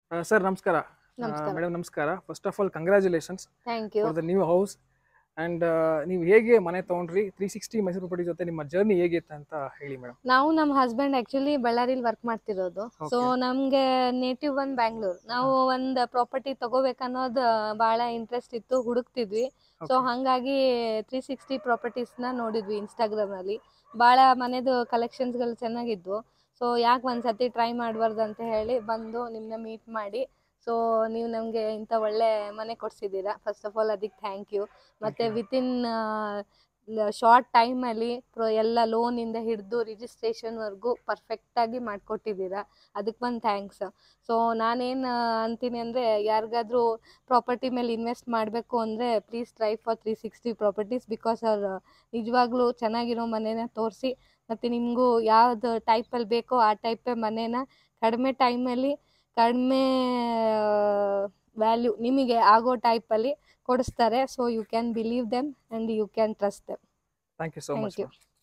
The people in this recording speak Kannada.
ಸರ್ ನಮಸ್ಕಾರ ನಮಸ್ಕಾರ. ಮೇಡಮ್ ನಮಸ್ಕಾರ first of all congratulations thank you for the new house and ನೀವು ಹೇಗೆ ಮನೆ ತಗೊಂಡ್ರಿ ತ್ರೀ ಸಿಕ್ಸ್ಟಿ ಮೈಸೂರು ಪ್ರಾಪರ್ಟಿ ಜೊತೆ ನಿಮ್ಮ ಜರ್ನಿ ಹೇಗಿತ್ತು ಅಂತ ಹೇಳಿ ಮೇಡಮ್ ನಾವು ನಮ್ಮ ಹಸ್ಬೆಂಡ್ ಆಕ್ಚುಲಿ ಬಳ್ಳಾರಿಲಿ ವರ್ಕ್ ಮಾಡ್ತಿರೋದು ಸೊ Okay. ನಮ್ಗೆ ನೇಟಿವ್ ಒಂದ್ ಬ್ಯಾಂಗ್ಳೂರ್ ನಾವು ಒಂದ್ ಪ್ರಾಪರ್ಟಿ ತಗೋಬೇಕನ್ನೋದು ಬಹಳ ಇಂಟ್ರೆಸ್ಟ್ ಇತ್ತು ಹುಡುಕ್ತಿದ್ವಿ ಸೊ ಹಂಗಾಗಿ ತ್ರೀ ಸಿಕ್ಸ್ಟಿ ಪ್ರಾಪರ್ಟೀಸ್ನ ನೋಡಿದ್ವಿ ಇನ್ಸ್ಟಾಗ್ರಾಮ್ ಅಲ್ಲಿ ಭಾಳ ಮನೆದು ಕಲೆಕ್ಷನ್ಸ್ಗಳು ಚೆನ್ನಾಗಿದ್ವು ಸೊ ಯಾಕೆ ಒಂದ್ಸತಿ ಟ್ರೈ ಮಾಡಬಾರ್ದು ಅಂತ ಹೇಳಿ ಬಂದು ನಿಮ್ಮನ್ನ ಮೀಟ್ ಮಾಡಿ ಸೊ ನೀವು ನಮಗೆ ಇಂಥ ಒಳ್ಳೆ ಮನೆ ಕೊಡ್ಸಿದ್ದೀರಾ ಫಸ್ಟ್ ಆಫ್ ಆಲ್ ಅದಕ್ಕೆ ಥ್ಯಾಂಕ್ ಯು ಮತ್ತು you. ವಿತಿನ್ ಶಾರ್ಟ್ ಟೈಮಲ್ಲಿ ಪ್ರೊ ಎಲ್ಲ ಲೋನಿಂದ ಹಿಡಿದು ರಿಜಿಸ್ಟ್ರೇಷನ್ವರೆಗೂ ಪರ್ಫೆಕ್ಟಾಗಿ ಮಾಡಿಕೊಟ್ಟಿದ್ದೀರಾ ಅದಕ್ಕೆ ಒಂದು ಥ್ಯಾಂಕ್ಸ್ ಸೊ ನಾನೇನು ಅಂತೀನಿ ಅಂದರೆ ಯಾರಿಗಾದ್ರೂ ಪ್ರಾಪರ್ಟಿ ಮೇಲೆ ಇನ್ವೆಸ್ಟ್ ಮಾಡಬೇಕು ಅಂದರೆ please try for three sixty properties because ಅವ್ರು ನಿಜವಾಗ್ಲೂ ಚೆನ್ನಾಗಿರೋ ಮನೇನ ತೋರಿಸಿ ಮತ್ತು ನಿಮಗೂ ಯಾವ್ದು ಟೈಪಲ್ಲಿ ಬೇಕೋ ಆ ಟೈಪೇ ಮನೇನ ಕಡಿಮೆ ಟೈಮಲ್ಲಿ ಕಡಿಮೆ ವ್ಯಾಲ್ಯೂ ನಿಮಗೆ ಆಗೋ ಟೈಪಲ್ಲಿ ಕೊಡಿಸ್ತಾರೆ so you can believe them and you can trust them thank you so Thank much you.